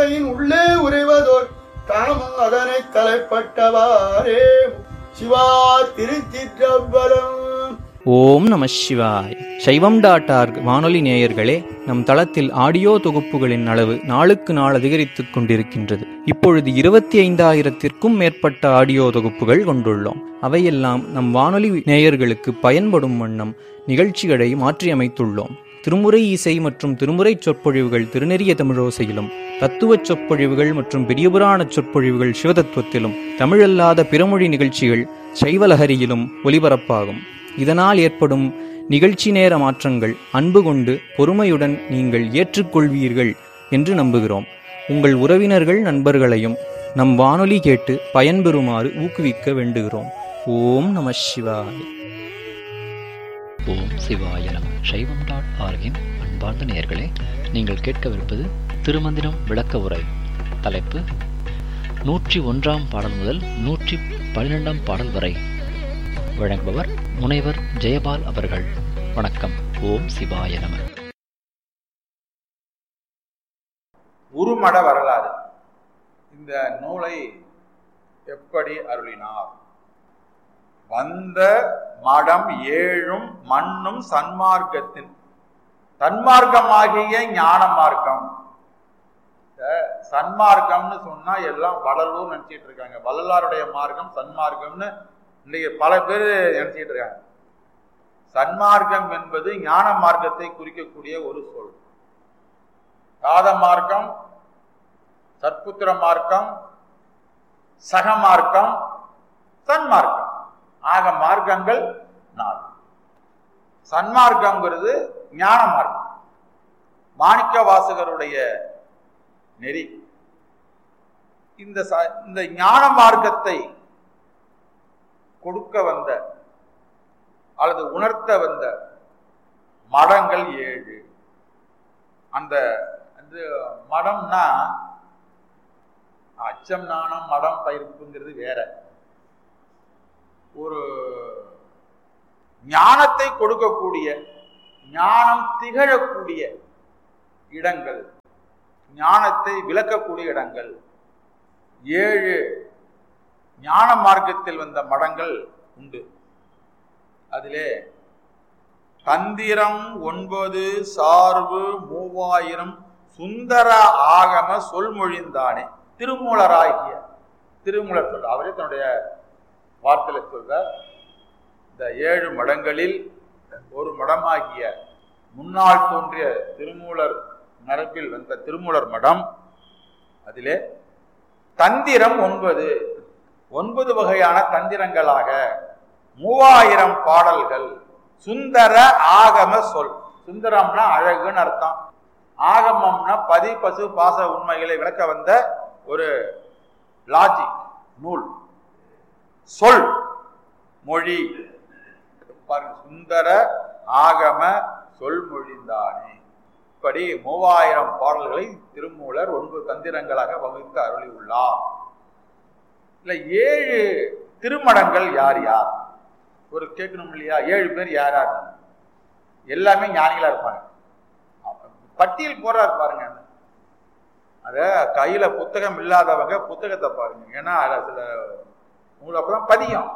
உலகின் உள்ளே உறைவதோர் தாமும் அதனை தலைப்பட்டவாறே சிவா திருச்சிற்றம்பலம் ஓம் நம சிவாய் சைவம் டாட் ஆர்க் வானொலி நேயர்களே நம் தளத்தில் ஆடியோ தொகுப்புகளின் அளவு நாளுக்கு நாள் அதிகரித்துக் கொண்டிருக்கின்றது இப்பொழுது இருபத்தி ஐந்தாயிரத்திற்கும் மேற்பட்ட ஆடியோ தொகுப்புகள் கொண்டுள்ளோம் அவையெல்லாம் நம் வானொலி நேயர்களுக்கு பயன்படும் வண்ணம் நிகழ்ச்சிகளை மாற்றியமைத்துள்ளோம் திருமுறை இசை மற்றும் திருமுறை சொற்பொழிவுகள் திருநெறிய தமிழோசையிலும் தத்துவச் சொற்பொழிவுகள் மற்றும் பெரியபுராண சொற்பொழிவுகள் சிவதத்துவத்திலும் தமிழல்லாத பிறமொழி நிகழ்ச்சிகள் சைவலஹரியிலும் ஒலிபரப்பாகும் இதனால் ஏற்படும் நிகழ்ச்சி நேர மாற்றங்கள் அன்பு கொண்டு பொறுமையுடன் நீங்கள் ஏற்றுக்கொள்வீர்கள் என்று நம்புகிறோம் உங்கள் உறவினர்கள் நண்பர்களையும் நம் வானொலி கேட்டு பயன்பெறுமாறு ஊக்குவிக்க வேண்டுகிறோம் ஓம் நம சிவாய் ஓம் சிவாய நம சைவம் டாட் ஆர்கின் அன்பார்ந்த நேயர்களே நீங்கள் கேட்கவிருப்பது திருமந்திரம் விளக்க உரை தலைப்பு நூற்றி ஒன்றாம் பாடல் முதல் நூற்றி பன்னிரெண்டாம் பாடல் வரை வழங்குபவர் முனைவர் ஜெயபால் அவர்கள் வணக்கம் ஓம் சிவாய நம உருமட வரலாறு இந்த நூலை எப்படி அருளினார் வந்த மடம் ஏழும் மண்ணும் சன்மார்க்கத்தின் தன்மார்க்கமாகிய ஞான மார்க்கம் இந்த சன்மார்க்கம்னு சொன்னா எல்லாம் வடலூர் நினைச்சிட்டு இருக்காங்க வள்ளலாருடைய மார்க்கம் சன்மார்க்கம்னு இன்னைக்கு பல பேர் நினைச்சிட்டு இருக்காங்க சன்மார்க்கம் என்பது ஞான மார்க்கத்தை குறிக்கக்கூடிய ஒரு சொல் காத மார்க்கம் சற்புத்திர மார்க்கம் சக மார்க்கம் சன்மார்க்கம் ஆக மார்க்கங்கள் நாலு சன்மார்க்கம்ங்கிறது ஞான மார்க்கம் மாணிக்க வாசகருடைய நெறி இந்த ச- இந்த ஞான மார்க்கத்தை கொடுக்க வந்த அல்லது உணர்த்த வந்த மடங்கள் ஏழு அந்த அந்த மடம்னா அச்சம் நாணம் மடம் பயிர்ப்புங்கிறது வேற ஒரு ஞானத்தை கொடுக்கக்கூடிய ஞானம் திகழக்கூடிய இடங்கள் ஞானத்தை விளக்கக்கூடிய இடங்கள் ஏழு ஞான மார்க்கத்தில் வந்த மடங்கள் உண்டு அதிலே தந்திரம் ஒன்பது சார்பு மூவாயிரம் சுந்தர ஆகம சொல்மொழிந்தானே திருமூலராகிய திருமூலர் சொல்ற அவரே தன்னுடைய வார்த்தையில சொல்றார் இந்த ஏழு மடங்களில் ஒரு மடமாகிய முன்னால் தோன்றிய திருமூலர் மரபில் வந்த திருமூலர் மடம் அதிலே தந்திரம் ஒன்பது ஒன்பது வகையான தந்திரங்களாக மூவாயிரம் பாடல்கள் சுந்தர ஆகம சொல் சுந்தரம்னா அழகுன்னு அர்த்தம் ஆகமம்னா பதி பசு பாச உண்மைகளை விளக்க வந்த ஒரு லாஜிக் நூல் சொல் மொழி பாருங்க சுந்தர ஆகம சொல்மொழிந்தானே இப்படி மூவாயிரம் பாடல்களை திருமூலர் ஒன்பது தந்திரங்களாக வகுத்து அருளி உள்ளார் இல்ல ஏழு திருமடங்கள் யார் யார் ஒரு கேட்கணும் இல்லையா ஏழு பேர் யார் யார் எல்லாமே ஞானிகளா இருப்பாங்க பட்டியல் போறாரு பாருங்க அத கையில புத்தகம் இல்லாதவங்க புத்தகத்தை பாருங்க ஏன்னா அதுல சில உங்களுக்கு அப்பதான் பதியும்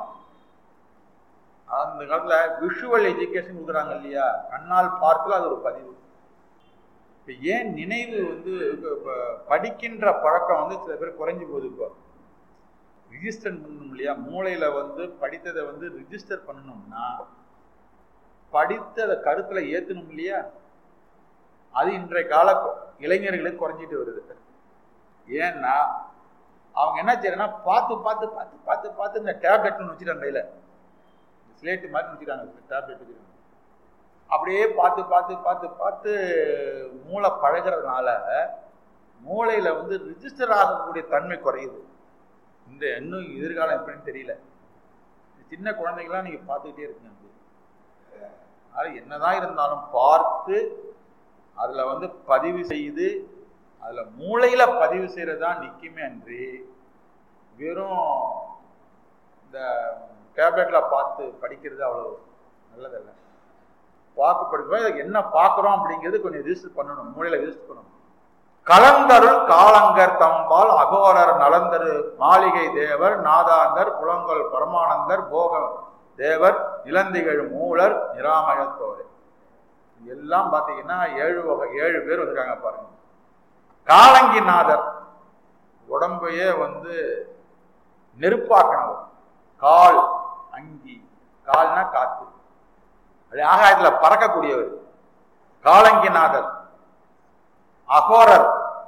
அந்த காலத்துல விஷுவல் எஜுகேஷன் கொடுக்குறாங்க இல்லையா கண்ணால் பார்த்துல அது ஒரு பதிவு இப்ப ஏன் நினைவு வந்து இப்ப படிக்கின்ற பழக்கம் வந்து சில பேர் குறைஞ்சு போகுது இப்போ ரிஜிஸ்டர் பண்ணணும் இல்லையா மூளையில வந்து படித்ததை வந்து ரிஜிஸ்டர் பண்ணணும்னா படித்ததை கருத்துல ஏத்தணும் இல்லையா அது இன்றைய கால இளைஞர்களுக்கு குறைஞ்சிட்டு வருது ஏன்னா அவங்க என்ன செய்யறேன்னா பார்த்து பார்த்து பார்த்து பார்த்து பார்த்து இந்த டேப்லெட் ஒன்று வச்சுட்டாங்க கையில ஸ்லேட்டு மாதிரி வச்சுட்டாங்க டேப்லெட் வச்சுட்டாங்க அப்படியே பார்த்து பார்த்து பார்த்து பார்த்து மூளை பழகிறதுனால மூளையில வந்து ரிஜிஸ்டர் ஆகக்கூடிய தன்மை குறையுது இந்த இன்னும் எதிர்காலம் எப்படின்னு தெரியல சின்ன குழந்தைங்களாம் நீங்க பார்த்துக்கிட்டே இருக்கீங்க அது என்னதான் இருந்தாலும் பார்த்து அதுல வந்து பதிவு செய்து அதுல மூளையில பதிவு செய்யறது தான் நிக்குமே அன்றி வெறும் இந்த டேப்லெட்ல பார்த்து படிக்கிறது அவ்வளவு நல்லதல்ல பார்க்க படிக்கும் என்ன பார்க்குறோம் அப்படிங்கிறது கொஞ்சம் ரிஜிஸ்டர் பண்ணணும் மூளையில ரிஜிஸ்டர் பண்ணணும் கலந்தருள் காலங்கர் தம்பால் அகோரர் நலந்தரு மாளிகை தேவர் நாதாந்தர் புலங்கொல் பரமானந்தர் போக தேவர் இளந்திகழ் மூலர் நிராமயத்தோரே எல்லாம் பார்த்தீங்கன்னா ஏழு வகை ஏழு பேர் வந்திருக்காங்க பாருங்க காலங்கிநாதர் உடம்பையே வந்து நெருப்பாக்கணும் கால் அங்கி கால்னா காத்து அது ஆகாயத்துல பறக்கக்கூடியவர் காலங்கிநாதர் அகோரர்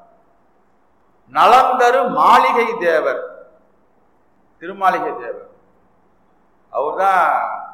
நலந்தரு மாளிகை தேவர் திருமாளிகை தேவர் அவர்தான்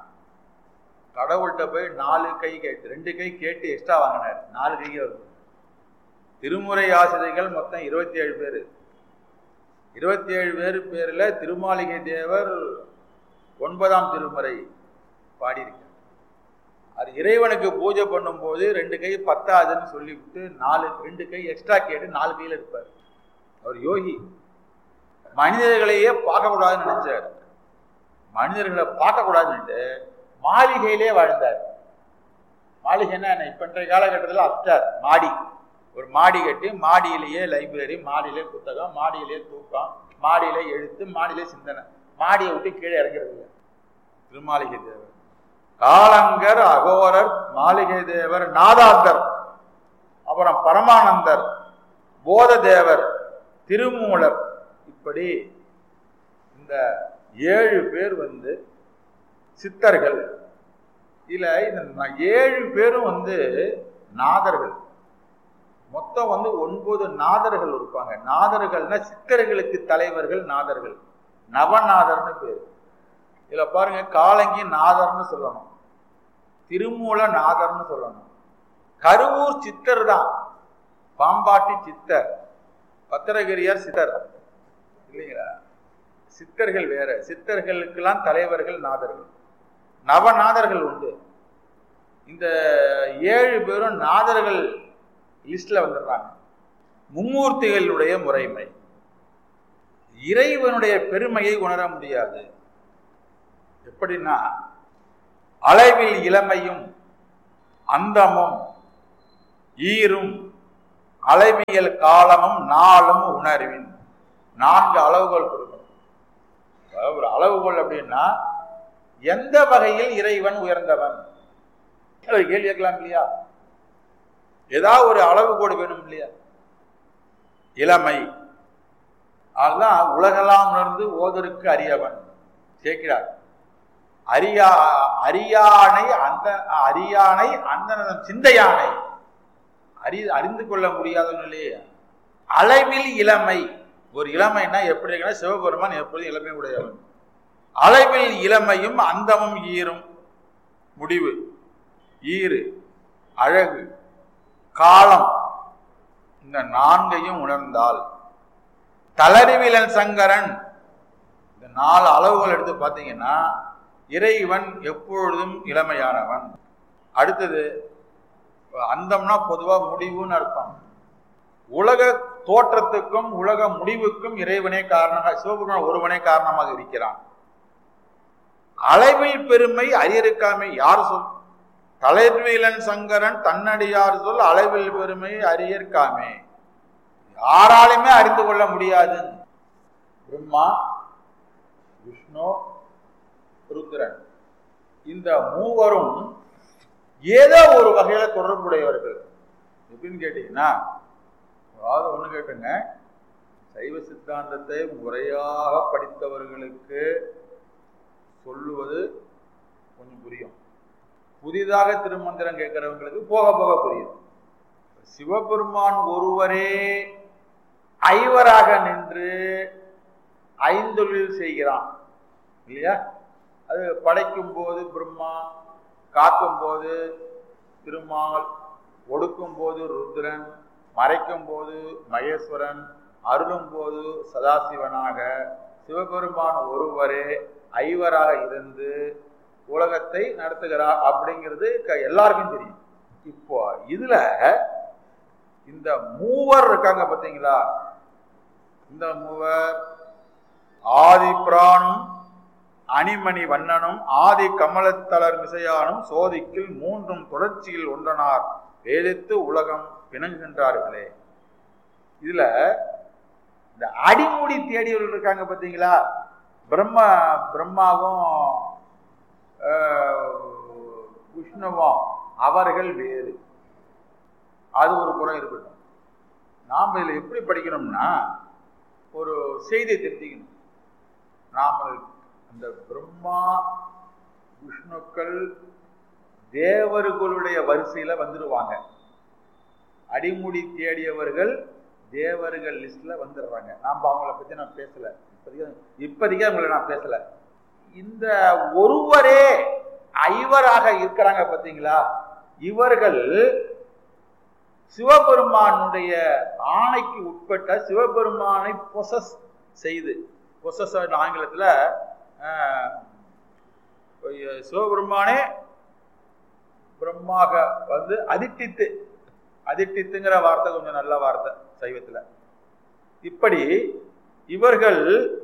கடவுள்கிட்ட போய் நாலு கை கேட்டு ரெண்டு கை கேட்டு எக்ஸ்ட்ரா வாங்கினார் நாலு கை வரும் திருமுறை ஆசிரியர்கள் மொத்தம் இருபத்தி ஏழு பேர் இருபத்தி ஏழு பேர் பேர்ல திருமாளிகை தேவர் ஒன்பதாம் திருமுறை பாடியிருக்கார் அது இறைவனுக்கு பூஜை பண்ணும்போது ரெண்டு கை பத்தாதுன்னு சொல்லிவிட்டு நாலு ரெண்டு கை எக்ஸ்ட்ரா கேட்டு நாலு கையில் இருப்பார் அவர் யோகி மனிதர்களையே பார்க்கக்கூடாதுன்னு நினைச்சார் மனிதர்களை பார்க்கக்கூடாதுன்ட்டு மாளிகையிலே வாழ்ந்தார் மாளிகைன்னா என்ன இப்ப இன்றைய காலகட்டத்தில் அப்டார் மாடி ஒரு மாடி கட்டி மாடியிலேயே லைப்ரரி மாடியிலே புத்தகம் மாடியிலே தூக்கம் மாடியிலே எழுத்து மாடியிலே சிந்தனை மாடியை விட்டு கீழே இறங்குறது இல்லை திருமாளிகை தேவர் காலங்கர் அகோரர் மாளிகை தேவர் நாதாந்தர் அப்புறம் பரமானந்தர் போத தேவர் திருமூலர் இப்படி இந்த ஏழு பேர் வந்து சித்தர்கள் இதுல இந்த ந- ஏழு பேரும் வந்து நாதர்கள் மொத்தம் வந்து ஒன்பது நாதர்கள் இருப்பாங்க நாதர்கள்னா சித்தர்களுக்கு தலைவர்கள் நாதர்கள் நவநாதர்னு பேர் இதுல பாருங்க காலங்கி நாதர்னு சொல்லணும் திருமூல நாதர்னு சொல்லணும் கருவூர் சித்தர் தான் பாம்பாட்டி சித்தர் பத்திரகிரியார் சித்தர் இல்லைங்களா சித்தர்கள் வேற சித்தர்களுக்கெல்லாம் தலைவர்கள் நாதர்கள் நவநாதர்கள் உண்டு இந்த ஏழு பேரும் நாதர்கள் லிஸ்ட்ல வந்துடுறாங்க மும்மூர்த்திகளுடைய முறைமை இறைவனுடைய பெருமையை உணர முடியாது எப்படின்னா அளவில் இளமையும் அந்தமும் ஈரும் அளவியல் காலமும் நாளும் உணர்வின் நான்கு அளவுகோல் கொடுக்கணும் அதாவது ஒரு அளவுகோல் அப்படின்னா எந்த வகையில் இறைவன் உயர்ந்தவன் ஒரு கேள்வி கேட்கலாம் இல்லையா ஏதாவது ஒரு அளவுகோடு வேணும் இல்லையா இளமை அதுதான் உலகெல்லாம் உணர்ந்து ஓதருக்கு அறியவன் சேர்க்கிறார் அரியா அரியானை அந்த அரியானை அந்த சிந்தையானை அறி அறிந்து கொள்ள முடியாதவன் இல்லையே அளவில் இளமை ஒரு இளமைன்னா எப்படி இருக்குன்னா சிவபெருமான் எப்பொழுதும் இளமை உடையவன் அளவில் இளமையும் அந்தமும் ஈரும் முடிவு ஈறு அழகு காலம் இந்த நான்கையும் உணர்ந்தால் தளர்விலன் சங்கரன் இந்த நாலு அளவுகள் எடுத்து பார்த்தீங்கன்னா இறைவன் எப்பொழுதும் இளமையானவன் அடுத்தது அந்தம்னா பொதுவா முடிவுன்னு அர்த்தம் உலக தோற்றத்துக்கும் உலக முடிவுக்கும் இறைவனே காரணமாக சிவபெருமான் ஒருவனே காரணமாக இருக்கிறான் அளவில் பெருமை அரியருக்காமை யார் சொல் தலைவீலன் சங்கரன் தன்னடியார் சொல் அளவில் பெருமை அரியற்காமே யாராலுமே அறிந்து கொள்ள முடியாது பிரம்மா விஷ்ணு ருத்ரன் இந்த மூவரும் ஏதோ ஒரு வகையில தொடர்புடையவர்கள் எப்படின்னு கேட்டீங்கன்னா அதாவது ஒண்ணு கேட்டுங்க சைவ சித்தாந்தத்தை முறையாக படித்தவர்களுக்கு சொல்லுவது கொஞ்சம் புரியும் புதிதாக திருமந்திரம் கேட்கிறவங்களுக்கு போக போக புரியும் சிவபெருமான் ஒருவரே ஐவராக நின்று ஐந்தொழில் செய்கிறான் இல்லையா அது படைக்கும் போது பிரம்மா காக்கும் போது திருமால் ஒடுக்கும் போது ருத்ரன் மறைக்கும் போது மகேஸ்வரன் அருளும் போது சதாசிவனாக சிவபெருமான் ஒருவரே ஐவராக இருந்து உலகத்தை நடத்துகிறார் அப்படிங்கிறது க- எல்லாருக்கும் தெரியும் இப்போ இதுல இந்த மூவர் இருக்காங்க பாத்தீங்களா இந்த மூவர் ஆதி பிராணும் அணிமணி வண்ணனும் ஆதி கமலத்தளர் மிசையானும் சோதிக்கில் மூன்றும் தொடர்ச்சியில் ஒன்றனார் வேதித்து உலகம் பிணங்குகின்றார்களே இதுல இந்த அடிமுடி தேடியவர்கள் இருக்காங்க பார்த்தீங்களா பிரம்மா பிரம்மாவும் ஆஹ், விஷ்ணுவும் அவர்கள் வேறு அது ஒரு புறம் இருக்கட்டும் நாம் இதில் எப்படி படிக்கணும்னா ஒரு செய்தியை தெரிஞ்சுக்கணும் நாம் அந்த பிரம்மா விஷ்ணுக்கள் தேவர்களுடைய வரிசையில வந்துடுவாங்க அடிமுடி தேடியவர்கள் தேவர்கள் லிஸ்ட்ல வந்துடுறாங்க நாம் அவங்கள பத்தி நான் பேசல இப்போதைக்கு இப்போதைக்கு அவங்கள நான் பேசல இந்த ஒருவரே ஐவராக இருக்கிறாங்க பார்த்தீங்களா இவர்கள் சிவபெருமானுடைய ஆணைக்கு உட்பட்ட சிவபெருமானை பொசஸ் செய்து பொசஸ் ஆங்கிலத்துல ஆஹ், சிவபெருமானே பிரம்மாக வந்து அதிட்டித்து அதிட்டித்துங்கிற வார்த்தை கொஞ்சம் நல்ல வார்த்தை சைவத்துல இப்படி இவர்கள்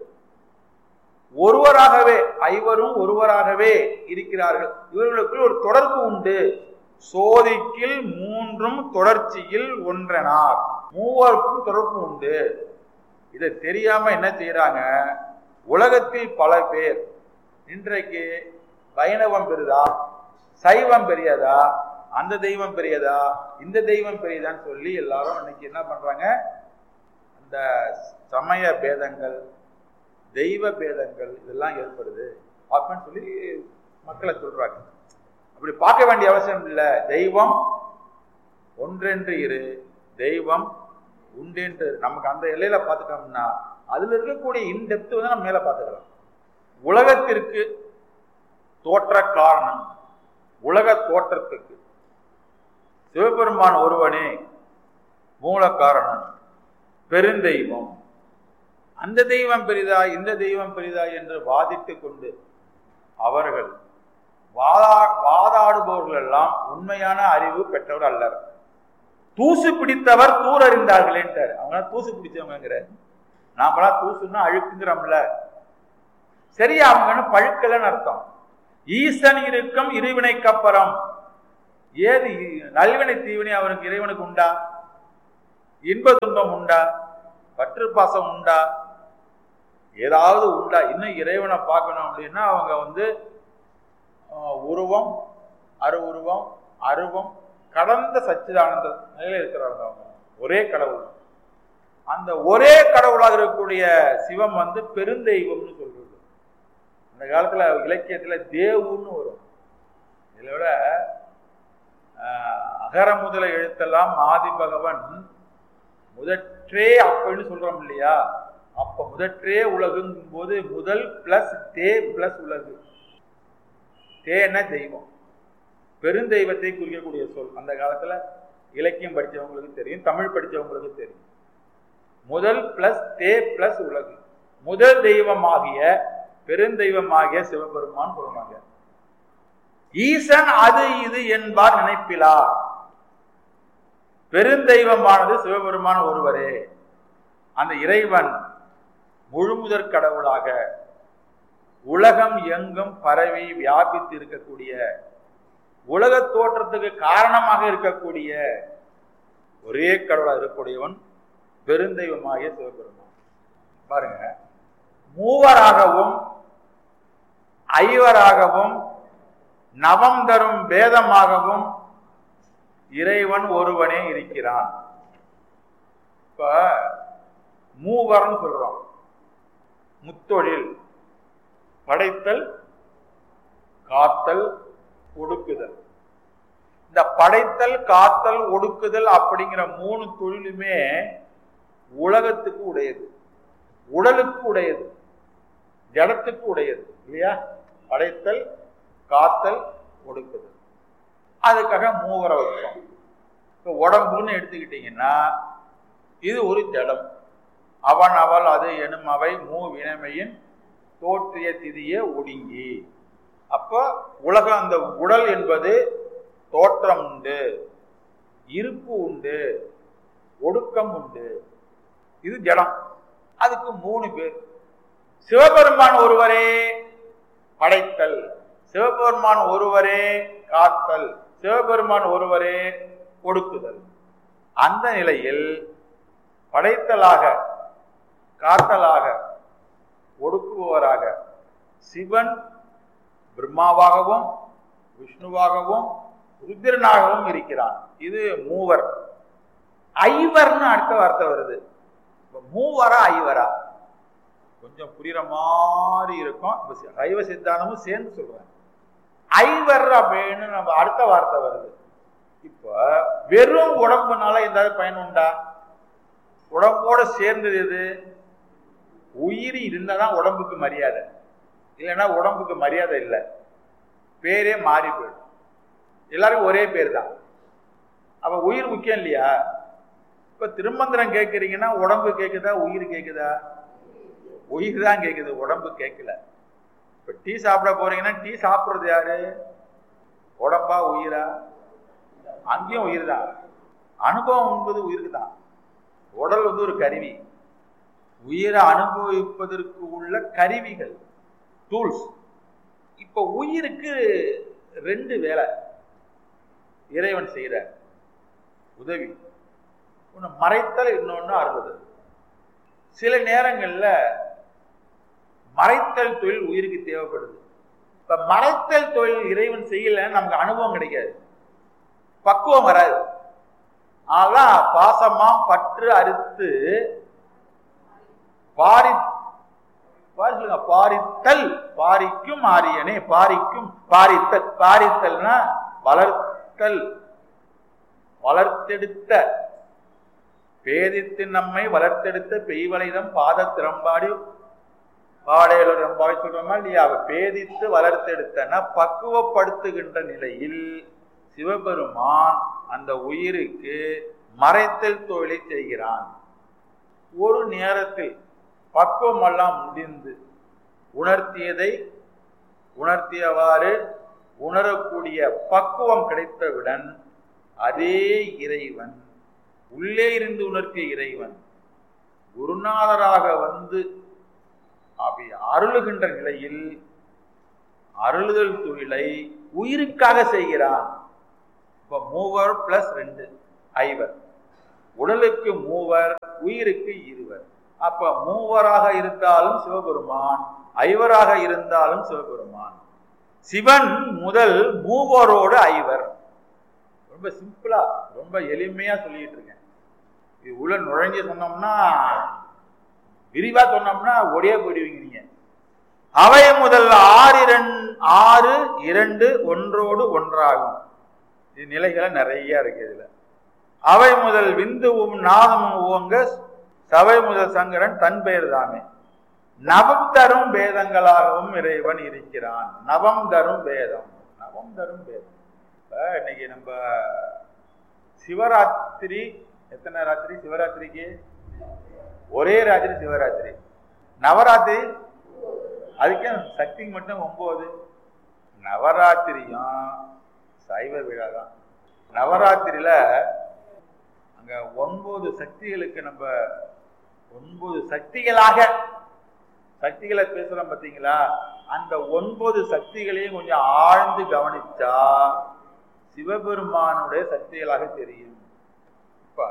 ஒருவராகவே ஐவரும் ஒருவராகவே இருக்கிறார்கள் இவர்களுக்குள் ஒரு தொடர்பு உண்டு சோதிக்கில் மூன்றும் தொடர்ச்சியில் ஒன்றனார் மூவருக்கும் தொடர்பு உண்டு இதை தெரியாம என்ன செய்யறாங்க உலகத்தில் பல பேர் இன்றைக்கு வைணவம் பெரிதா சைவம் பெரியதா அந்த தெய்வம் பெரியதா இந்த தெய்வம் பெரியதான்னு சொல்லி எல்லாரும் இன்னைக்கு என்ன பண்றாங்க அந்த சமய பேதங்கள் தெய்வ பேதங்கள் இதெல்லாம் ஏற்படுது அப்படின்னு சொல்லி மக்களை சொல்றாங்க அப்படி பார்க்க வேண்டிய அவசியம் இல்லை தெய்வம் ஒன்றென்று இரு தெய்வம் உண்டென்று நமக்கு அந்த எல்லையில பார்த்துட்டோம்னா அதுல இருக்கக்கூடிய இன்டெப்த் வந்து நம்ம மேல பார்த்துக்கலாம் உலகத்திற்கு தோற்ற காரணம் உலக தோற்றத்துக்கு சிவபெருமான் ஒருவனே மூல காரணம் பெருந்தெய்வம் அந்த தெய்வம் பெரிதா இந்த தெய்வம் பெரிதா என்று வாதிட்டுக் கொண்டு அவர்கள் வாதா வாதாடுபவர்கள் எல்லாம் உண்மையான அறிவு பெற்றவர் அல்லர் தூசு பிடித்தவர் தூர் அறிந்தார்களேன்ட்டார் அவங்க தூசு பிடிச்சவங்கிற நாமெல்லாம் தூசுன்னா அழுக்குங்கிறோம்ல சரி அவங்க பழுக்கலன்னு அர்த்தம் ஈசன் இருக்கும் இருவினைக்கு அப்புறம் ஏது இ- நல்வினை தீவினை அவருக்கு இறைவனுக்கு உண்டா இன்ப துன்பம் உண்டா பற்று பாசம் உண்டா ஏதாவது உண்டா இன்னும் இறைவனை பார்க்கணும் அப்படின்னா அவங்க வந்து ஆஹ், உருவம் அரு உருவம் அருவம் கடந்த சச்சிதானந்த நிலையில இருக்கிறாங்க அவங்க ஒரே கடவுள் அந்த ஒரே கடவுளாக இருக்கக்கூடிய சிவம் வந்து பெருந்தெய்வம்னு சொல்றது அந்த காலத்துல இலக்கியத்துல தேவுன்னு வரும் இதை விட ஆஹ், அகர முதல எழுத்தெல்லாம் ஆதி பகவன் முதற்றே அப்படின்னு சொல்றோம் இல்லையா அப்ப முதற்றே உலகுங்கும் போது முதல் பிளஸ் தே பிளஸ் உலகு தேன தெய்வம் பெருந்தெய்வத்தை குறிக்கக்கூடிய சொல் அந்த காலத்துல இலக்கியம் படிச்சவங்களுக்கு தெரியும் தமிழ் படிச்சவங்களுக்கு தெரியும் முதல் பிளஸ் தே பிளஸ் உலகு முதல் தெய்வமாகிய பெருந்தெய்வமாகிய சிவபெருமான் சொல்லுவாங்க ஈசன் அது இது என்பார் நினைப்பிலா பெருந்தெய்வமானது சிவபெருமான் ஒருவரே அந்த இறைவன் முழுமுதற் கடவுளாக உலகம் எங்கும் பரவி வியாபித்து இருக்கக்கூடிய உலக தோற்றத்துக்கு காரணமாக இருக்கக்கூடிய ஒரே கடவுளாக இருக்கக்கூடியவன் பெருந்தெய்வமாகிய சிவபெருமான் பாருங்க மூவராகவும் ஐவராகவும் நவம் தரும் பேதமாகவும் இறைவன் ஒருவனே இருக்கிறான் இப்ப மூவர்னு சொல்றோம் முத்தொழில் படைத்தல் காத்தல் ஒடுக்குதல் இந்த படைத்தல் காத்தல் ஒடுக்குதல் அப்படிங்கிற மூணு தொழிலுமே உலகத்துக்கு உடையது உடலுக்கு உடையது ஜடத்துக்கு உடையது இல்லையா படைத்தல் காத்தல் ஒடுக்குதல் அதுக்காக மூவரை வச்சோம் இப்போ உடம்புன்னு எடுத்துக்கிட்டீங்கன்னா இது ஒரு ஜடம் அவன் அவள் அது எனும் அவை மூ வினமையின் தோற்றிய திதிய ஒடுங்கி அப்போ உலகம் அந்த உடல் என்பது தோற்றம் உண்டு இருப்பு உண்டு ஒடுக்கம் உண்டு இது ஜடம் அதுக்கு மூணு பேர் சிவபெருமான் ஒருவரே படைத்தல் சிவபெருமான் ஒருவரே காத்தல் சிவபெருமான் ஒருவரே ஒடுக்குதல் அந்த நிலையில் படைத்தலாக காத்தலாக ஒடுக்குபவராக சிவன் பிரம்மாவாகவும் விஷ்ணுவாகவும் ருத்ரனாகவும் இருக்கிறான் இது மூவர் ஐவர்னு அடுத்த வார்த்தை வருது இப்ப மூவரா ஐவரா கொஞ்சம் புரியுற மாதிரி இருக்கும் இப்ப சி- சைவ சித்தாந்தமும் சேர்ந்து சொல்றேன் ஐவர் அப்படின்னு நம்ம அடுத்த வார்த்தை வருது இப்ப வெறும் உடம்புனால ஏதாவது பயன் உண்டா உடம்போட சேர்ந்தது எது உயிர் இருந்தாதான் உடம்புக்கு மரியாதை இல்லைன்னா உடம்புக்கு மரியாதை இல்லை பேரே மாறி போயிடும் எல்லாருக்கும் ஒரே பேர் தான் அப்ப உயிர் முக்கியம் இல்லையா இப்ப திருமந்திரம் கேட்கறீங்கன்னா உடம்பு கேக்குதா உயிர் கேக்குதா உயிர் தான் கேக்குது உடம்பு கேட்கல இப்ப டீ சாப்பிட போறீங்கன்னா டீ சாப்பிடுறது யாரு உடம்பா உயிரா அங்கேயும் உயிர் தான் அனுபவம் என்பது உயிருக்கு தான் உடல் வந்து ஒரு கருவி உயிரை அனுபவிப்பதற்கு உள்ள கருவிகள் டூல்ஸ் இப்ப உயிருக்கு ரெண்டு வேலை இறைவன் செய்யற உதவி ஒன்று மறைத்தல் இன்னொன்று அருளுதல் சில நேரங்கள்ல மறைத்தல் தொழில் உயிருக்கு தேவைப்படுது இப்ப மறைத்தல் தொழில் இறைவன் செய்யல நமக்கு அனுபவம் கிடைக்காது பக்குவம் வராது அதான் பாசமா பற்று அறுத்து பாரி பாரி சொல்லுங்க பாரித்தல் பாரிக்கும் ஆரியனே பாரிக்கும் பாரித்தல் பாரித்தல்னா வளர்த்தல் வளர்த்தெடுத்த பேதித்து நம்மை வளர்த்தெடுத்த பெய்வளைதம் பாத திறம்பாடி பாடையில ரொம்பாடி சொல்றோமா இல்லையா அவ பேதித்து வளர்த்தெடுத்தன பக்குவப்படுத்துகின்ற நிலையில் சிவபெருமான் அந்த உயிருக்கு மறைத்தல் தொழிலை செய்கிறான் ஒரு நேரத்தில் பக்குவமெல்லாம் முடிந்து உணர்த்தியதை உணர்த்தியவாறு உணரக்கூடிய பக்குவம் கிடைத்தவுடன் அதே இறைவன் உள்ளே இருந்து உணர்த்திய இறைவன் குருநாதராக வந்து அப்படி அருளுகின்ற நிலையில் அருளுதல் தொழிலை உயிருக்காக செய்கிறான் இப்ப மூவர் பிளஸ் ரெண்டு ஐவர் உடலுக்கு மூவர் உயிருக்கு இருவர் அப்ப மூவராக இருந்தாலும் சிவபெருமான் ஐவராக இருந்தாலும் சிவபெருமான் சிவன் முதல் மூவரோடு ஐவர் ரொம்ப சிம்பிளா ரொம்ப எளிமையா சொல்லிட்டு இருக்கேன் இது உள்ள நுழைஞ்சு சொன்னோம்னா விரிவா சொன்னோம்னா ஒடியே போயிடுவீங்க நீங்க அவை முதல் ஆறு இரண்டு ஆறு இரண்டு ஒன்றோடு ஒன்றாகும் இது நிலைகளை நிறைய இருக்கு இதுல அவை முதல் விந்துவும் நாதமும் உவங்க சபை முதல் சங்கரன் தன் பெயர் தாமே நவம் தரும் பேதங்களாகவும் இறைவன் இருக்கிறான் நவம் தரும் பேதம் நவம் தரும் பேதம் இப்ப இன்னைக்கு நம்ம சிவராத்திரி எத்தனை ராத்திரி சிவராத்திரிக்கு ஒரே ராத்திரி சிவராத்திரி நவராத்திரி அதுக்கே சக்திக்கு மட்டும் ஒன்பது நவராத்திரியும் சைவ விழா தான் நவராத்திரியில அங்க ஒன்பது சக்திகளுக்கு நம்ம ஒன்பது சக்திகளாக சக்திகளை பேசுறோம் பார்த்தீங்களா அந்த ஒன்பது சக்திகளையும் கொஞ்சம் ஆழ்ந்து கவனிச்சா சிவபெருமானுடைய சக்திகளாக தெரியும் இப்ப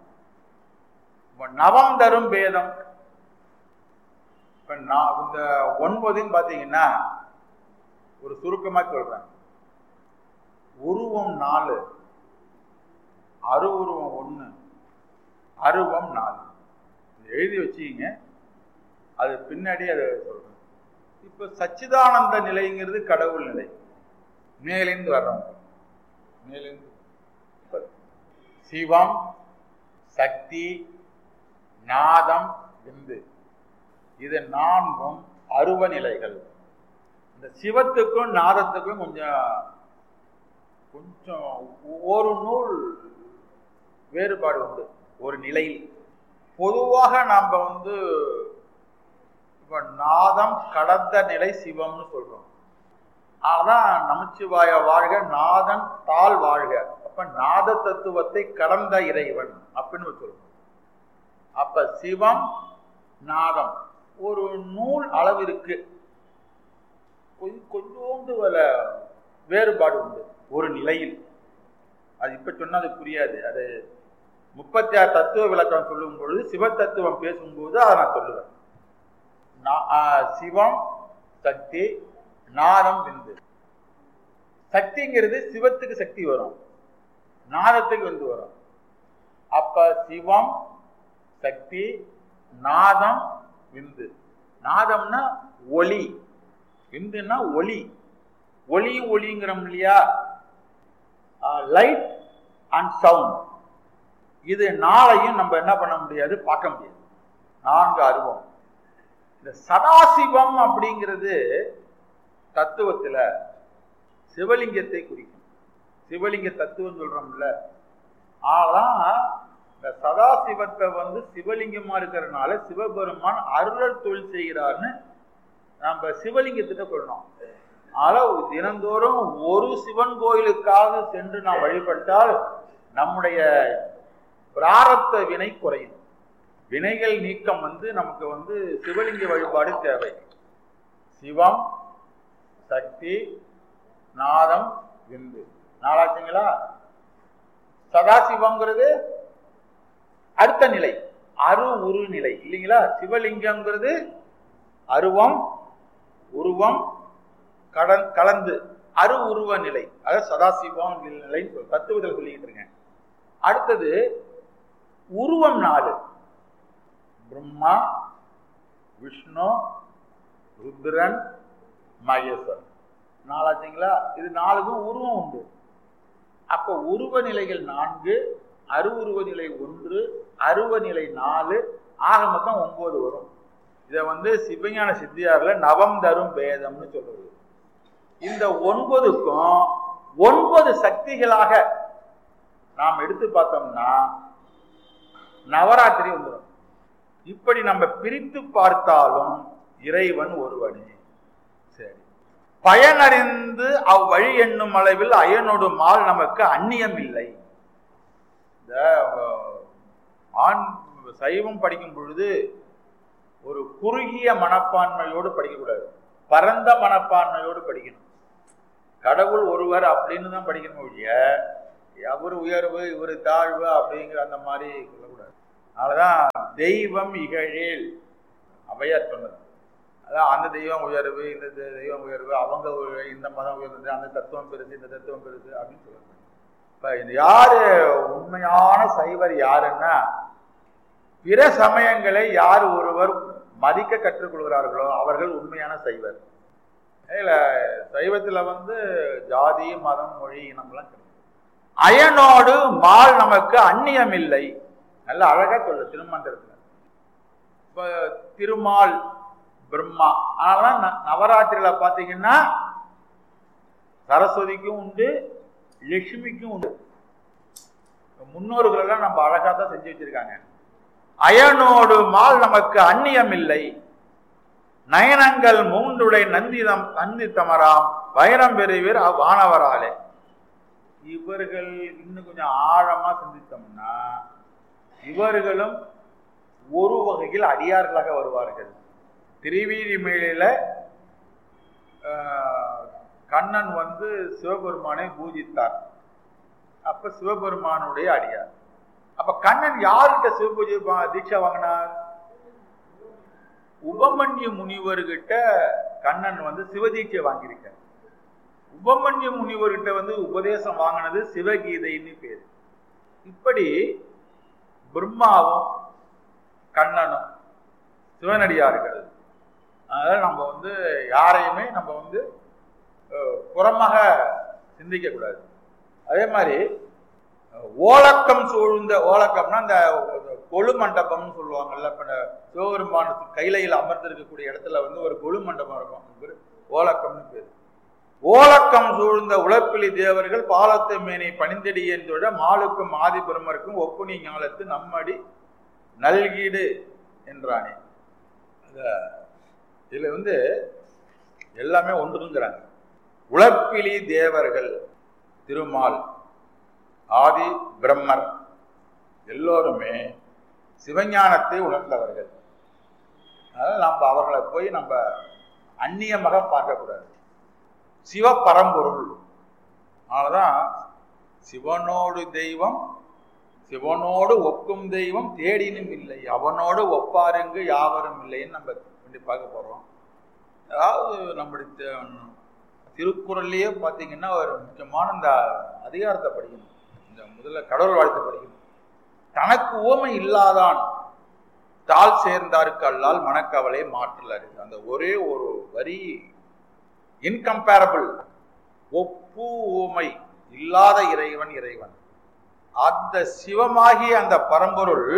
இப்ப நவம் தரும் பேதம் இப்ப நான் இந்த ஒன்பதுன்னு பாத்தீங்கன்னா ஒரு சுருக்கமா சொல்றேன் உருவம் நாலு அருவுருவம் ஒண்ணு அருவம் நாலு இதை எழுதி வச்சுக்கிங்க அது பின்னாடி அதை சொல்றேன் இப்ப சச்சிதானந்த நிலைங்கிறது கடவுள் நிலை மேலிருந்து வர்றோம் மேலிருந்து இப்ப சிவம் சக்தி நாதம் விந்து இது நான்கும் அருவ நிலைகள் இந்த சிவத்துக்கும் நாதத்துக்கும் கொஞ்சம் கொஞ்சம் ஒரு நூல் வேறுபாடு உண்டு ஒரு நிலையில் பொதுவாக நாம் வந்து இப்ப நாதம் கடந்த நிலை சிவம்னு சொல்றோம் அதான் நமச்சிவாய வாழ்க நாதன் தாழ் வாழ்க அப்ப நாத தத்துவத்தை கடந்த இறைவன் அப்படின்னு சொல்றோம் அப்ப சிவம் நாதம் ஒரு நூல் அளவிற்கு கொஞ்சம் கொஞ்சோண்டு வல வேறுபாடு உண்டு ஒரு நிலையில் அது இப்ப சொன்னா அது புரியாது அது முப்பத்தி ஆறு தத்துவ விளக்கம் சொல்லும் பொழுது சிவத்தத்துவம் பேசும்போது அதை நான் சொல்லுவேன் நா- ஆ, சிவம் சக்தி நாதம் விந்து சக்திங்கிறது சிவத்துக்கு சக்தி வரும் நாதத்துக்கு வந்து வரும் அப்ப சிவம் சக்தி நாதம் விந்து நாதம்னா ஒளி விந்துன்னா ஒளி ஒளியும் ஒளிங்கிறோம் இல்லையா லைட் அண்ட் சவுண்ட் இது நாளையும் நம்ம என்ன பண்ண முடியாது பார்க்க முடியாது நான்கு அருவம் இந்த சதாசிவம் அப்படிங்கிறது தத்துவத்துல சிவலிங்கத்தை குறிக்கும் சிவலிங்க தத்துவம் சொல்றோம்ல ஆனா இந்த சதாசிவத்தை வந்து சிவலிங்கமா இருக்கிறதுனால சிவபெருமான் அருளல் தொழில் செய்கிறார்னு நம்ம சிவலிங்கத்திட்ட சொல்லணும் ஆனால் தினந்தோறும் ஒரு சிவன் கோயிலுக்காக சென்று நாம் வழிபட்டால் நம்முடைய பிராரத்த வினை குறையும் வினைகள் நீக்கம் வந்து நமக்கு வந்து சிவலிங்க வழிபாடு தேவை சிவம் சக்தி நாதம் விந்து நாளாச்சுங்களா சதாசிவங்கிறது அடுத்த நிலை அரு உரு நிலை இல்லைங்களா சிவலிங்கம்ங்கிறது அருவம் உருவம் கடன் கலந்து அரு உருவ நிலை அதாவது சதாசிவம் நிலை தத்துவத்தில் சொல்லிக்கிட்டு இருக்கேன் அடுத்தது உருவம் நாலு பிரம்மா விஷ்ணு ருத்ரன் மகேஸ்வரன் நாலாச்சுங்களா இது நாலுக்கும் உருவம் உண்டு அப்போ உருவ நிலைகள் நான்கு அருவுருவ நிலை ஒன்று அருவ நிலை நாலு ஆக மொத்தம் ஒன்பது வரும் இதை வந்து சிவஞான சித்தியார்ல நவம் தரும் பேதம்னு சொல்றது இந்த ஒன்பதுக்கும் ஒன்பது சக்திகளாக நாம் எடுத்து பார்த்தோம்னா நவராத்திரி வந்துடும் இப்படி நம்ம பிரித்து பார்த்தாலும் இறைவன் ஒருவனே சரி பயனறிந்து அவ்வழி என்னும் அளவில் அயனோடு மால் நமக்கு அந்நியம் இல்லை இந்த அஹ், ஆண் சைவம் படிக்கும் பொழுது ஒரு குறுகிய மனப்பான்மையோடு படிக்கக்கூடாது பரந்த மனப்பான்மையோடு படிக்கணும் கடவுள் ஒருவர் அப்படின்னு தான் படிக்கணும் ஒழிய அவர் உயர்வு இவர் தாழ்வு அப்படிங்கிற அந்த மாதிரி சொல்லக்கூடாது அதனாலதான் தெய்வம் இகழேல் அவையார் சொன்னது அதான் அந்த தெய்வம் உயர்வு இந்த தெ- தெய்வம் உயர்வு அவங்க உயர்வு, இந்த மதம் உயர்ந்தது அந்த தத்துவம் பெருசு இந்த தத்துவம் பெருசு அப்படின்னு சொல்லுவாங்க இப்ப இது யாரு உண்மையான சைவர் யாருன்னா பிற சமயங்களை யார் ஒருவர் மதிக்க கற்றுக்கொள்கிறார்களோ அவர்கள் உண்மையான சைவர் இல்ல சைவத்துல வந்து ஜாதி மதம் மொழி இனம்லாம் கிடையாது அயனோடு மால் நமக்கு அந்நியம் இல்லை நல்ல அழகா சொல்லு திருமந்திரத்துல இப்ப திருமால் பிரம்மா அதெல்லாம் ந- நவராத்திரியில பாத்தீங்கன்னா சரஸ்வதிக்கும் உண்டு லட்சுமிக்கும் உண்டு முன்னோர்கள் எல்லாம் நம்ம அழகா தான் செஞ்சு வச்சிருக்காங்க அயனோடு மால் நமக்கு அந்நியம் இல்லை நயனங்கள் மூன்றுடை நந்திதம் நந்தி தமராம் வைரம் பெறுவீர் அவ்வானவராலே இவர்கள் இன்னும் கொஞ்சம் ஆழமா சிந்தித்தோம்னா இவர்களும் ஒரு வகையில் அடியார்களாக வருவார்கள் திருவீதி மேலில கண்ணன் வந்து சிவபெருமானை பூஜித்தார் அப்ப சிவபெருமானுடைய அடியார் அப்ப கண்ணன் யார்கிட்ட சிவபூஜை பா- தீட்சை வாங்கினார் உபமன்யு முனிவர்கிட்ட கண்ணன் வந்து சிவதீட்சை வாங்கியிருக்கார் உபமன்யு முனிவர்கிட்ட வந்து உபதேசம் வாங்கினது சிவகீதைன்னு பேர் இப்படி பிரம்மாவும் கண்ணனும் சிவனடியார்கள் அதனால நம்ம வந்து யாரையுமே நம்ம வந்து அஹ், புறமாக சிந்திக்க கூடாது அதே மாதிரி அஹ், ஓலக்கம் சூழ்ந்த ஓலக்கம்னா இந்த கொழு மண்டபம்னு சொல்லுவாங்கல்ல இப்ப இந்த சிவபெருமானத்துக்கு கைலையில் அமர்ந்திருக்கக்கூடிய இடத்துல வந்து ஒரு கொழு மண்டபம் இருக்கும் அது பேரு ஓலக்கம்னு பேர் ஓலக்கம் சூழ்ந்த உழப்பிலி தேவர்கள் பாலத்தை மேனை பணிந்தடி என்றுட மாலுக்கும் ஆதி பிரம்மருக்கும் ஒப்புனி ஞாலத்து நம்மடி நல்கீடு என்றானே அந்த- இதுல வந்து எல்லாமே ஒன்றுங்கிறாங்க உழப்பிலி தேவர்கள் திருமால் ஆதி பிரம்மர் எல்லோருமே சிவஞானத்தை உணர்ந்தவர்கள் அதனால நம்ம அவர்களை போய் நம்ம அந்நியமாக பார்க்கக்கூடாது சிவபரம்பொருள் அதனாலதான் சிவனோடு தெய்வம் சிவனோடு ஒக்கும் தெய்வம் தேடினும் இல்லை அவனோடு ஒப்பாருங்கு யாவரும் இல்லைன்னு நம்ம வேண்டி பார்க்க போறோம் அதாவது நம்முடைய தி- திருக்குறள்லயே பார்த்தீங்கன்னா ஒரு முக்கியமான இந்த அதிகாரத்தை படிக்கணும் இந்த முதல்ல கடவுள் வாழ்த்தை படிக்கணும் தனக்கு ஓமை இல்லாதான் தாள் சேர்ந்தாருக்கு அல்லால் மனக்கவலை மாற்றல் அறிவு அந்த ஒரே ஒரு வரி இன்கம்பேரபிள் ஒப்பு ஓமை இல்லாத இறைவன் இறைவன் அந்த சிவமாகிய அந்த பரம்பொருள்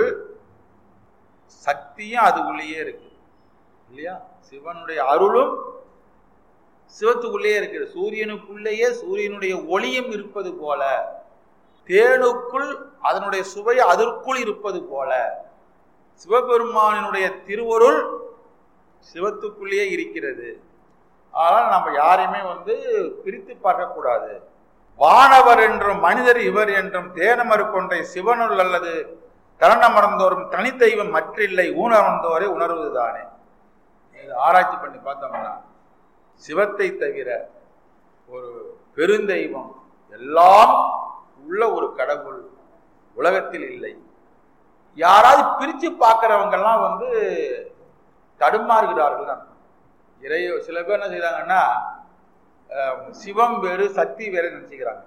சக்தியும் அதுக்குள்ளேயே இருக்கு இல்லையா சிவனுடைய அருளும் சிவத்துக்குள்ளேயே இருக்குது சூரியனுக்குள்ளேயே சூரியனுடைய ஒளியும் இருப்பது போல தேனுக்குள் அதனுடைய சுவை அதற்குள் இருப்பது போல சிவபெருமானினுடைய திருவருள் சிவத்துக்குள்ளேயே இருக்கிறது ஆனால் நம்ம யாரையுமே வந்து பிரித்து பார்க்கக்கூடாது வானவர் என்றும் மனிதர் இவர் என்றும் தேனமறு கொன்றை சிவனுள் அல்லது கரணமர்ந்தோறும் தனித்தெய்வம் மற்றில்லை ஊனமர்ந்தோரை உணர்வதுதானே இது ஆராய்ச்சி பண்ணி பார்த்தோம்னா சிவத்தை தவிர ஒரு பெருந்தெய்வம் எல்லாம் உள்ள ஒரு கடவுள் உலகத்தில் இல்லை யாராவது பிரிச்சு பார்க்கறவங்கெல்லாம் வந்து தடுமாறுகிறார்கள் அர்த்தம். இறை சில பேர் என்ன செய்றாங்கன்னா அஹ், சிவம் வேறு சக்தி வேறு நினைச்சுக்கிறாங்க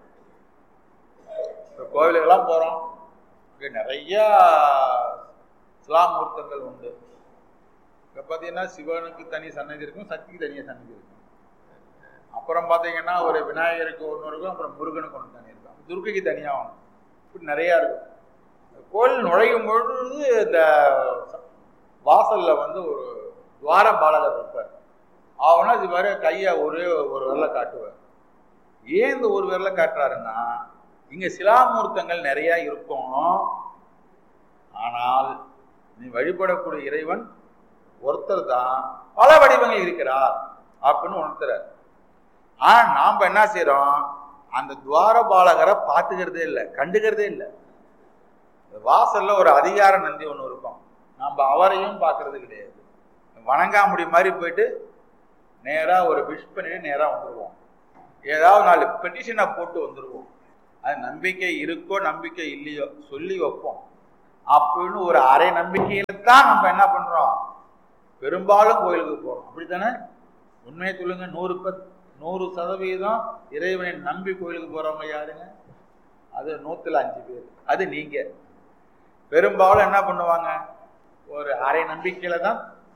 இப்போ கோவிலுக்கெல்லாம் போறோம் இங்க நிறைய சிலாமூர்த்தங்கள் உண்டு இப்போ பார்த்தீங்கன்னா சிவனுக்கு தனி சன்னதி இருக்கும் சக்திக்கு தனியாக சன்னதி இருக்கும் அப்புறம் பார்த்தீங்கன்னா ஒரு விநாயகருக்கு ஒன்று இருக்கும் அப்புறம் முருகனுக்கு ஒன்று தனி இருக்கும் துர்க்கைக்கு தனியாக ஒன்று இப்படி நிறையா இருக்கும் கோயில் நுழையும் பொழுது இந்த வாசல்ல வந்து ஒரு துவார பாலகர் இருப்பார் அவனா இது மாதிரி கையை ஒரே ஒரு விரல காட்டுவார் ஏன் இந்த ஒரு விரல காட்டுறாருன்னா இங்க சிலாமூர்த்தங்கள் நிறைய இருக்கும் ஆனால் நீ வழிபடக்கூடிய இறைவன் ஒருத்தர் தான் பல வடிவங்கள் இருக்கிறார் அப்படின்னு உணர்த்துறார் ஆனா நாம என்ன செய்றோம் அந்த துவார பாலகரை பார்த்துக்கிறதே இல்லை கண்டுக்கிறதே இல்லை வாசல்ல ஒரு அதிகார நந்தி ஒன்று இருக்கும் நம்ம அவரையும் பார்க்கறது கிடையாது வணங்காமுடி மாதிரி போயிட்டு நேரா ஒரு விஷ் பண்ணிட்டு நேரா வந்துடுவோம் ஏதாவது நாலு பெட்டிஷனை போட்டு வந்துடுவோம் அது நம்பிக்கை இருக்கோ நம்பிக்கை இல்லையோ சொல்லி வைப்போம் அப்படின்னு ஒரு அரை நம்பிக்கையில தான் நம்ம என்ன பண்றோம் பெரும்பாலும் கோயிலுக்கு போறோம் அப்படித்தானே உண்மையை சொல்லுங்க நூறு பத் நூறு சதவீதம் இறைவனை நம்பி கோயிலுக்கு போறவங்க யாருங்க அது நூத்துல அஞ்சு பேர் அது நீங்க பெரும்பாலும் என்ன பண்ணுவாங்க ஒரு அரை நம்பிக்கையில தான்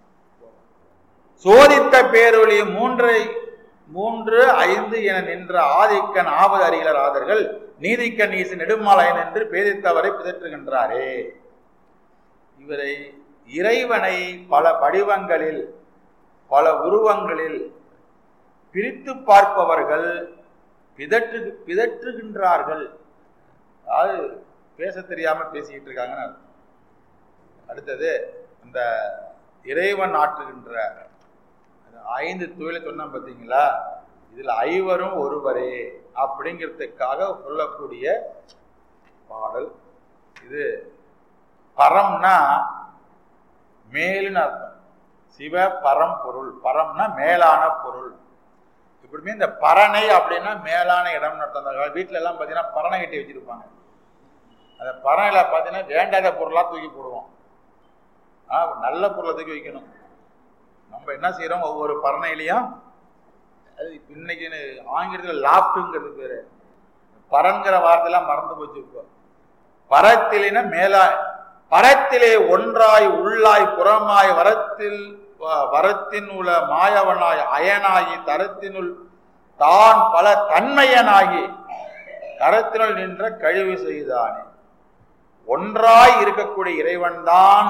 சோதித்த பேரொளி மூன்றை மூன்று ஐந்து என நின்ற ஆதிக்கன் ஆவது அறிகளர் ஆதர்கள் நீதிக்கன் நீசு நெடுமாலயன் என்று பேதித்தவரை பிதற்றுகின்றாரே இவரை இறைவனை பல வடிவங்களில் பல உருவங்களில் பிரித்து பார்ப்பவர்கள் பிதற்று பிதற்றுகின்றார்கள் அதாவது பேச தெரியாம பேசிக்கிட்டு இருக்காங்கன்னு அர்த்தம். அடுத்தது இந்த இறைவன் ஆற்றுகின்ற அந்த ஐந்து தொழிலை சொன்னா பார்த்தீங்களா இதுல ஐவரும் ஒருவரே அப்படிங்கிறதுக்காக சொல்லக்கூடிய பாடல் இது பரம்னா மேலுன்னு அர்த்தம் சிவ பரம் பொருள் பரம்னா மேலான பொருள் இப்படிமே இந்த பரணை அப்படின்னா மேலான இடம்னு அர்த்தம் அந்த வீட்டுல எல்லாம் பார்த்தீங்கன்னா பரணை கட்டி வச்சிருப்பாங்க அந்த பரணையில பார்த்தீங்கன்னா வேண்டாத பொருளாக தூக்கி போடுவோம் ஆ நல்ல பொருளை தூக்கி வைக்கணும் நம்ம என்ன செய்றோம் ஒவ்வொரு பரணையிலையும் அது இப்ப இன்னைக்கு ஆங்கிலத்தில் லாப்டுங்கிறது பேரு பரங்கிற வார்த்தையெல்லாம் மறந்து போச்சு இப்போ பரத்திலின மேலா பரத்திலே ஒன்றாய் உள்ளாய் புறமாய் வரத்தில் வ- வரத்தின் உள்ள மாயவனாய் அயனாகி தரத்தினுள் தான் பல தன்மையனாகி கரத்தினுள் நின்ற கழிவு செய்தானே ஒன்றாய் இருக்கக்கூடிய இறைவன்தான்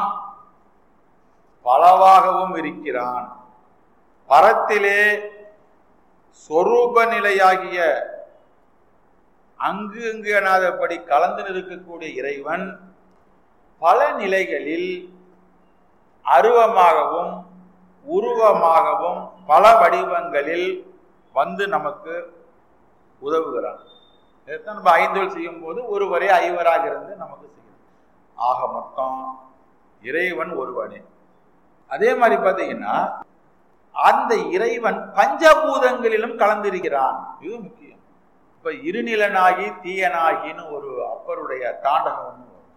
பலவாகவும் இருக்கிறான் பரத்திலே சொரூப நிலையாகிய அங்கு அங்கு எனாதபடி கலந்து நிற்கக்கூடிய இறைவன் பல நிலைகளில் அருவமாகவும் உருவமாகவும் பல வடிவங்களில் வந்து நமக்கு உதவுகிறான் இதைத்தான் நம்ம ஐந்தொழில் செய்யும் போது ஒருவரே ஐவராக இருந்து நமக்கு செய்யும் ஆக மொத்தம் இறைவன் ஒருவனே அதே மாதிரி பார்த்தீங்கன்னா அந்த இறைவன் பஞ்சபூதங்களிலும் கலந்திருக்கிறான் இது முக்கியம் இப்ப இருநிலனாகி தீயனாகின்னு ஒரு அப்பருடைய தாண்டகம் ஒண்ணு வரும்.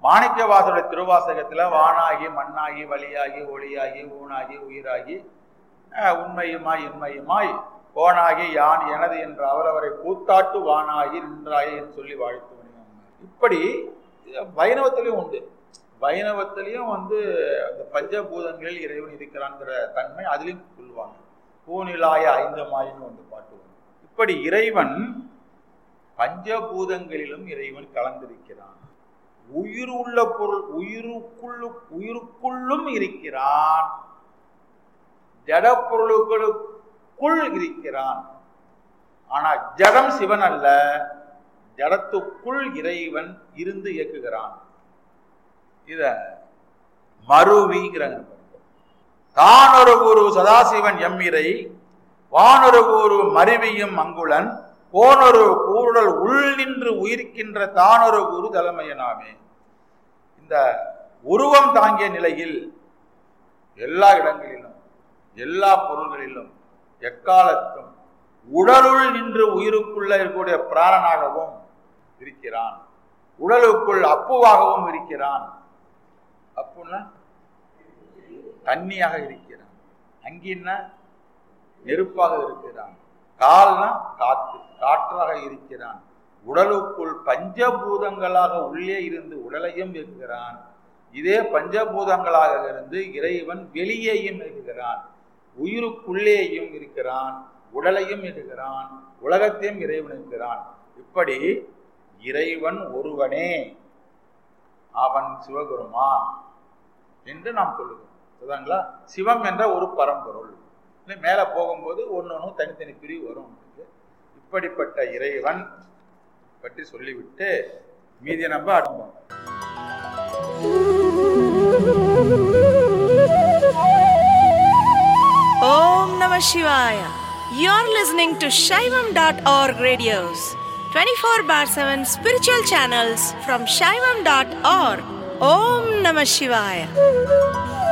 மாணிக்கவாசருடைய திருவாசகத்துல வானாகி மண்ணாகி வழியாகி ஒளியாகி ஊனாகி உயிராகி அஹ், உண்மையுமாய் இன்மையுமாய் கோனாகி யான் எனது என்ற அவரவரை கூத்தாட்டு வானாகி நின்றாயே என்று சொல்லி வாழ்த்து இப்படி வைணவத்திலையும் உண்டு வைணவத்திலையும் வந்து அந்த பஞ்சபூதங்களில் இறைவன் இருக்கிறாங்கிற தன்மை அதிலையும் சொல்லுவாங்க பூநிலாய ஐந்தமாயின்னு வந்து பாட்டு வரும் இப்படி இறைவன் பஞ்சபூதங்களிலும் இறைவன் கலந்திருக்கிறான் உயிர் உள்ள பொருள் உயிருக்குள்ளு உயிருக்குள்ளும் இருக்கிறான் ஜட பொருளுக்குள் இருக்கிறான் ஆனா ஜடம் சிவன் அல்ல ஜடத்துக்குள் இறைவன் இருந்து இயக்குகிறான் இத மருவிங்கிறாங்க தானொரு குரு சதாசிவன் எம்மிரை வானொரு குரு மருவியும் மங்குளன் போனொரு கூடல் உள் நின்று உயிர்க்கின்ற தானொரு குரு தலைமையனாமே இந்த உருவம் தாங்கிய நிலையில் எல்லா இடங்களிலும் எல்லா பொருள்களிலும் எக்காலத்தும் உடலுள் நின்று உயிருக்குள்ள இருக்கக்கூடிய பிராணனாகவும் இருக்கிறான் உடலுக்குள் அப்புவாகவும் இருக்கிறான் அப்புன்னா தண்ணியாக இருக்கிறான் அங்கின்னா நெருப்பாக இருக்கிறான் கால்னா காத்து காற்றாக இருக்கிறான் உடலுக்குள் பஞ்சபூதங்களாக உள்ளே இருந்து உடலையும் இருக்கிறான் இதே பஞ்சபூதங்களாக இருந்து இறைவன் வெளியேயும் இருக்கிறான் உயிருக்குள்ளேயும் இருக்கிறான் உடலையும் இருக்கிறான் உலகத்தையும் இறைவன் இருக்கிறான் இப்படி இறைவன் ஒருவனே அவன் சிவபெருமான் என்று நாம் சொல்லுகிறோம் சரிங்களா சிவம் என்ற ஒரு பரம்பொருள் இல்லை மேலே போகும்போது ஒன்று ஒன்று தனித்தனி பிரிவு வரும் உங்களுக்கு. இப்படிப்பட்ட இறைவன் பற்றி சொல்லிவிட்டு மீதி நம்ம அடுப்போம் Om Namah Shivaya. You're listening to Shaivam.org radios, 24 bar 7 spiritual channels from Shaivam.org. Om Namah Shivaya.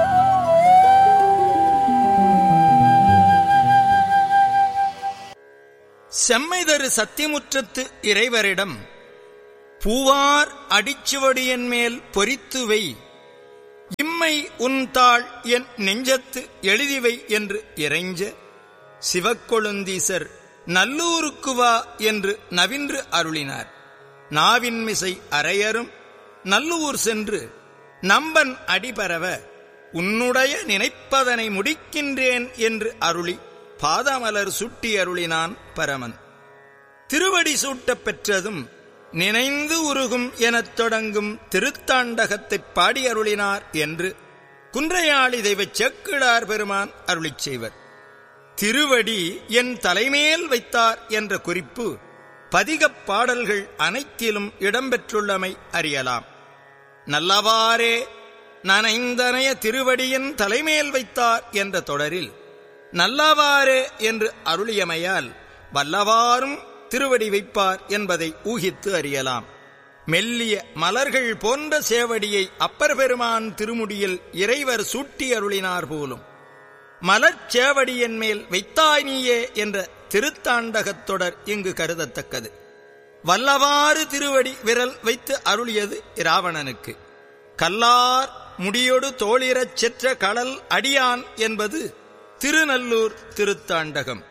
செம்மைதரு சத்தியமுற்றத்து இறைவரிடம் பூவார் அடிச்சுவடியன் மேல் பொறித்துவை இம்மை உன் தாள் என் நெஞ்சத்து எழுதிவை என்று இறைஞ்ச சிவக்கொழுந்தீசர் நல்லூருக்கு வா என்று நவின்று அருளினார் நாவின்மிசை அரையரும் நல்லூர் சென்று நம்பன் அடிபரவ உன்னுடைய நினைப்பதனை முடிக்கின்றேன் என்று அருளி பாதமலர் சுட்டி அருளினான் பரமன் திருவடி சூட்டப் பெற்றதும் நினைந்து உருகும் எனத் தொடங்கும் திருத்தாண்டகத்தைப் பாடி அருளினார் என்று குன்றையாளி தெய்வச் செக்கிழார் பெருமான் அருளிச் செய்வர் திருவடி என் தலைமேல் வைத்தார் என்ற குறிப்பு பதிகப் பாடல்கள் அனைத்திலும் இடம்பெற்றுள்ளமை அறியலாம் நல்லவாறே நனைந்தனைய திருவடியின் தலைமேல் வைத்தார் என்ற தொடரில் நல்லவாறே என்று அருளியமையால் வல்லவாறும் திருவடி வைப்பார் என்பதை ஊகித்து அறியலாம் மெல்லிய மலர்கள் போன்ற சேவடியை அப்பர் பெருமான் திருமுடியில் இறைவர் சூட்டி அருளினார் போலும் மலர்ச்சேவடியின் மேல் வைத்தாய் நீயே என்ற திருத்தாண்டகத் தொடர் இங்கு கருதத்தக்கது வல்லவாறு திருவடி விரல் வைத்து அருளியது இராவணனுக்கு கல்லார் முடியொடு தோளிரச் செற்ற கடல் அடியான் என்பது திருநல்லூர் திருத்தாண்டகம்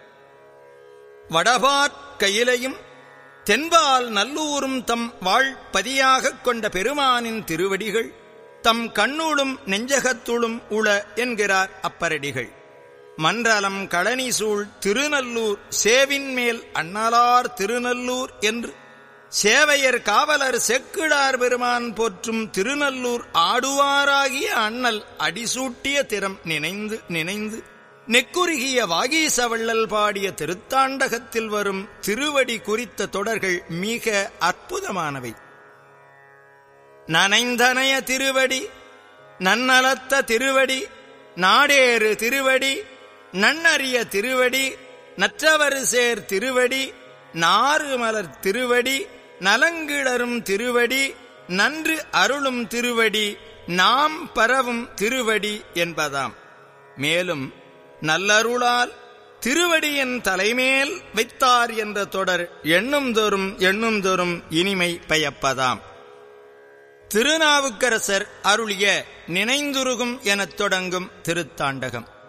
வடபாற் கையிலையும் தென்பால் நல்லூரும் தம் வாழ்பதியாகக் கொண்ட பெருமானின் திருவடிகள் தம் கண்ணூளும் நெஞ்சகத்துளும் உள என்கிறார் அப்பரடிகள் மன்றலம் களனிசூழ் திருநல்லூர் சேவின் மேல் அண்ணலார் திருநல்லூர் என்று சேவையர் காவலர் செக்கிழார் பெருமான் போற்றும் திருநல்லூர் ஆடுவாராகிய அண்ணல் அடிசூட்டிய திறம் நினைந்து நினைந்து நெக்குருகிய வாகீசவள்ளல் பாடிய திருத்தாண்டகத்தில் வரும் திருவடி குறித்த தொடர்கள் மிக அற்புதமானவை நனைந்தனைய திருவடி நன்னலத்த திருவடி நாடேறு திருவடி நன்னறிய திருவடி நற்றவரு சேர் திருவடி நாறுமலர் திருவடி நலங்கிழரும் திருவடி நன்று அருளும் திருவடி நாம் பரவும் திருவடி என்பதாம் மேலும் நல்லருளால் திருவடியின் தலைமேல் வைத்தார் என்ற தொடர் எண்ணும் தோறும் எண்ணும் தோறும் இனிமை பயப்பதாம் திருநாவுக்கரசர் அருளிய நினைந்துருகும் எனத் தொடங்கும் திருத்தாண்டகம்